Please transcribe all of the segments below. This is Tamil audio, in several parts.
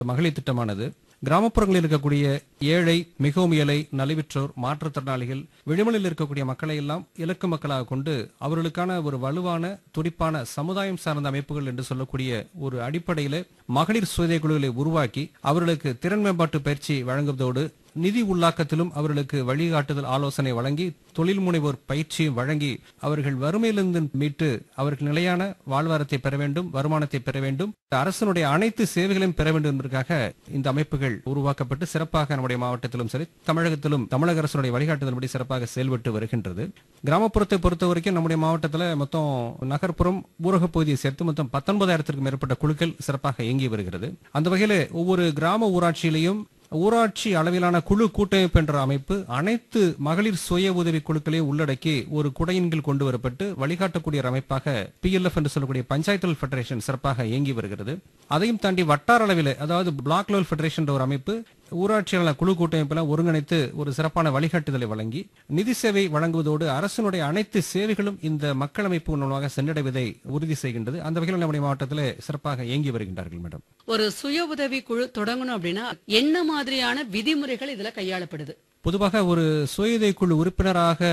மகளிர் திட்டமானது கிராமப்புறங்களில் இருக்கக்கூடிய ஏழை மிகவும் ஏழை நலிவுற்றோர் மாற்றுத்திறனாளிகள் விளிமலில் இருக்கக்கூடிய மக்களை எல்லாம் இலக்கு மக்களாக கொண்டு அவர்களுக்கான ஒரு வலுவான துடிப்பான சமுதாயம் சார்ந்த அமைப்புகள் என்று சொல்லக்கூடிய ஒரு அடிப்படையில மகளிர் சுய குழுக்களை உருவாக்கி அவர்களுக்கு திறன் மேம்பாட்டு பயிற்சி வழங்குவதோடு நிதி உள்ளாக்கத்திலும் அவர்களுக்கு வழிகாட்டுதல் ஆலோசனை வழங்கி தொழில் முனைவோர் பயிற்சியும் வழங்கி அவர்கள் வறுமையிலிருந்து மீட்டு அவர்கள் நிலையான வாழ்வாரத்தை பெற வேண்டும் வருமானத்தை பெற வேண்டும் அரசனுடைய அனைத்து சேவைகளையும் பெற வேண்டும் என்பதற்காக இந்த அமைப்புகள் உருவாக்கப்பட்டு சிறப்பாக நம்முடைய மாவட்டத்திலும் சரி தமிழகத்திலும் தமிழக அரசுடைய வழிகாட்டுதல்படி சிறப்பாக செயல்பட்டு வருகின்றது கிராமப்புறத்தை பொறுத்த வரைக்கும் நம்முடைய மாவட்டத்தில் மொத்தம் நகர்ப்புறம் ஊரக பகுதியை சேர்த்து மொத்தம் பத்தொன்பதாயிரத்திற்கும் மேற்பட்ட குழுக்கள் சிறப்பாக இயங்கி வருகிறது அந்த வகையில் ஒவ்வொரு கிராம ஊராட்சியிலையும் ஊராட்சி அளவிலான குழு கூட்டமைப்பு என்ற அமைப்பு அனைத்து மகளிர் சுய உதவி குழுக்களையும் உள்ளடக்கி ஒரு குடையின் கீழ் கொண்டு வரப்பட்டு வழிகாட்டக்கூடிய ஒரு அமைப்பாக பிஎல்எஃப் என்று சொல்லக்கூடிய பஞ்சாயத்து ஃபெடரேஷன் சிறப்பாக இயங்கி வருகிறது அதையும் தாண்டி வட்டார அளவில் அதாவது பிளாக் லெவல் ஃபெடரேஷன் என்ற ஒரு அமைப்பு ஊராட்சியாளர் குழு கூட்டமைப்பெல்லாம் ஒருங்கிணைத்து ஒரு சிறப்பான வழிகாட்டுதலை வழங்கி நிதி சேவை வழங்குவதோடு அரசினுடைய அனைத்து சேவைகளும் இந்த மக்கள் அமைப்பு மூலமாக சென்றடைவதை உறுதி செய்கின்றது அந்த வகையில் நம்முடைய மாவட்டத்தில் சிறப்பாக இயங்கி வருகின்றார்கள் மேடம் ஒரு சுய உதவி குழு தொடங்கணும் அப்படின்னா என்ன மாதிரியான விதிமுறைகள் இதுல கையாளப்படுது பொதுவாக ஒரு சுயதை குழு உறுப்பினராக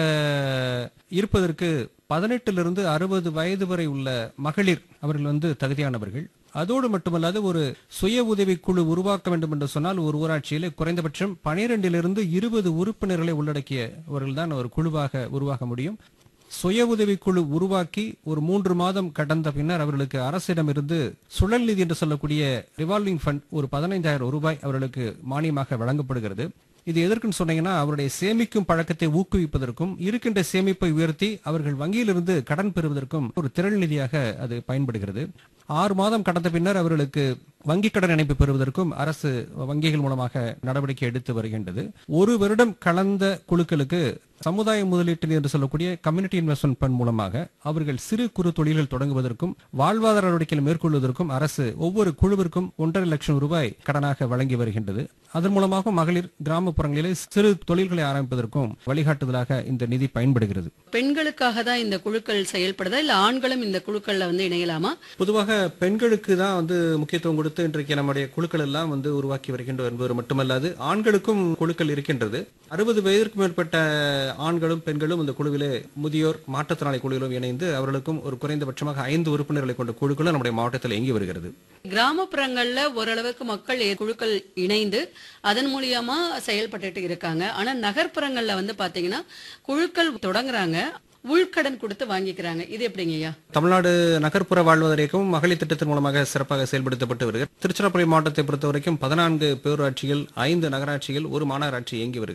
இருப்பதற்கு பதினெட்டிலிருந்து அறுபது வயது வரை உள்ள மகளிர் அவர்கள் வந்து தகுதியானவர்கள் அதோடு மட்டுமல்லாது ஒரு சுய உதவி குழு உருவாக்க வேண்டும் என்று சொன்னால் ஒரு ஊராட்சியில் குறைந்தபட்சம் பனிரெண்டிலிருந்து இருபது உறுப்பினர்களை உள்ளடக்கியவர்கள் தான் ஒரு குழுவாக உருவாக முடியும் சுய உதவி குழு உருவாக்கி ஒரு மூன்று மாதம் கடந்த பின்னர் அவர்களுக்கு அரசிடமிருந்து சுழல் நிதி என்று சொல்லக்கூடிய ரிவால்விங் ஃபண்ட் ஒரு பதினைந்தாயிரம் ரூபாய் அவர்களுக்கு மானியமாக வழங்கப்படுகிறது இது எதற்குன்னு சொன்னீங்கன்னா அவருடைய சேமிக்கும் பழக்கத்தை ஊக்குவிப்பதற்கும் இருக்கின்ற சேமிப்பை உயர்த்தி அவர்கள் வங்கியிலிருந்து கடன் பெறுவதற்கும் ஒரு திரள் நிதியாக அது பயன்படுகிறது ஆறு மாதம் கடந்த பின்னர் அவர்களுக்கு வங்கி கடன் இணைப்பு பெறுவதற்கும் அரசு வங்கிகள் மூலமாக நடவடிக்கை எடுத்து வருகின்றது ஒரு வருடம் கலந்த குழுக்களுக்கு சமுதாய முதலீட்டு என்று சொல்லக்கூடிய கம்யூனிட்டி இன்வெஸ்ட்மெண்ட் ஃபண்ட் மூலமாக அவர்கள் சிறு குறு தொழில்கள் தொடங்குவதற்கும் வாழ்வாதார நடவடிக்கைகள் மேற்கொள்வதற்கும் அரசு ஒவ்வொரு குழுவிற்கும் ஒன்றரை லட்சம் ரூபாய் கடனாக வழங்கி வருகின்றது அதன் மூலமாக மகளிர் கிராமப்புறங்களிலே சிறு தொழில்களை ஆரம்பிப்பதற்கும் வழிகாட்டுதலாக இந்த நிதி பயன்படுகிறது பெண்களுக்காக தான் இந்த குழுக்கள் செயல்படுதா இல்ல ஆண்களும் இந்த குழுக்கள்ல வந்து இணையலாமா பொதுவாக பெண்களுக்கு தான் வந்து முக்கியத்துவம் கொடுத்து இன்றைக்கு நம்முடைய குழுக்கள் எல்லாம் வந்து உருவாக்கி வருகின்றோம் என்பது மட்டுமல்லாது ஆண்களுக்கும் குழுக்கள் இருக்கின்றது அறுபது வயதிற்கு மேற்பட்ட ஆண்களும் பெண்களும் இந்த குழுவிலே முதியோர் மாற்றுத்திறனாளி குழுவிலும் இணைந்து அவர்களுக்கும் ஒரு குறைந்தபட்சமாக ஐந்து உறுப்பினர்களை கொண்ட குழுக்களும் நம்முடைய மாவட்டத்தில் இயங்கி வருகிறது கிராமப்புறங்கள்ல ஓரளவுக்கு மக்கள் ஏ- குழுக்கள் இணைந்து அதன் மூலியமா செயல்பட்டுட்டு இருக்காங்க ஆனா நகர்ப்புறங்கள்ல வந்து பாத்தீங்கன்னா குழுக்கள் தொடங்குறாங்க உள்கடன் கொடுத்து வாங்கிக்கிறாங்க இது எப்படிங்கய்யா தமிழ்நாடு நகர்ப்புற வாழ்வாதார இயக்கம் மகளிர் திட்டத்தின் மூலமாக சிறப்பாக செயல்படுத்தப்பட்டு வருகிறது திருச்சிராப்பள்ளி மாவட்டத்தை பொறுத்த வரைக்கும் பதினான்கு பேரூராட்சிகள் ஐந்து நகராட்சிகள் ஒரு மாநகராட்சி இயங்கி வருகிறது